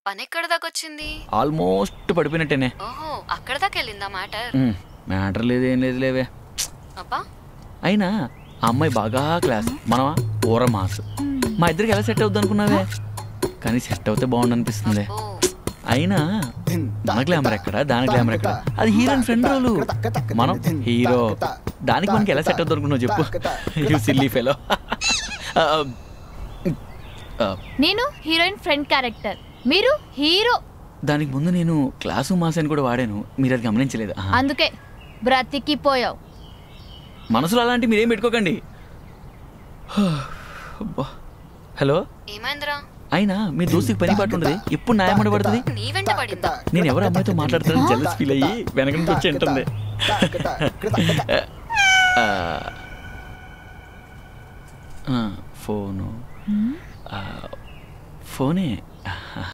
పని ఎక్కడ దాకా వచ్చింది ఆల్మోస్ట్ పడిపోయినట్టేనే ఓహో అక్కడ దాకా వెళ్ళిందా మ్యాటర్ మ్యాటర్ లేదు ఏం లేదు లేవే అబ్బా అయినా ఆ అమ్మాయి బాగా క్లాస్ మనమా ఓర మాస్ మా ఇద్దరికి ఎలా సెట్ అవుద్ది అనుకున్నావే కానీ సెట్ అవుతే బాగుండు అనిపిస్తుంది ఓ అయినా మన గ్లామర్ ఎక్కడ దాని గ్లామర్ ఎక్కడ అది హీరోయిన్ ఫ్రెండ్ రోలు మనం హీరో దానికి మనకి ఎలా సెట్ అవుతుంది అనుకున్నావు చెప్పు యూ సిల్లీ ఫెలో నేను హీరోయిన్ ఫ్రెండ్ క్యారెక్టర్ మీరు హీరో దానికి ముందు నేను క్లాసు మాస్ అని కూడా వాడాను మీరు అది గమనించలేదు ఆహా. అందుకే బ్రతికిపోయావు మనసులో అలాంటి మీరేం పెట్టుకోకండి అబ్బా. హలో ఏమైందిరా అయినా మీ దోస్తుకి పని పాటు ఉండదు ఎప్పుడు న్యాయమడి పడుతుంది నీ వెంట పడిందా నేను ఎవరు అమ్మాయితో మాట్లాడుతానని జెల్లస్ ఫీల్ అయ్యి వెనక నుంచి వచ్చి ఉంటుంది ఆ, ఆ, ఫోను ఆ, ఫోనే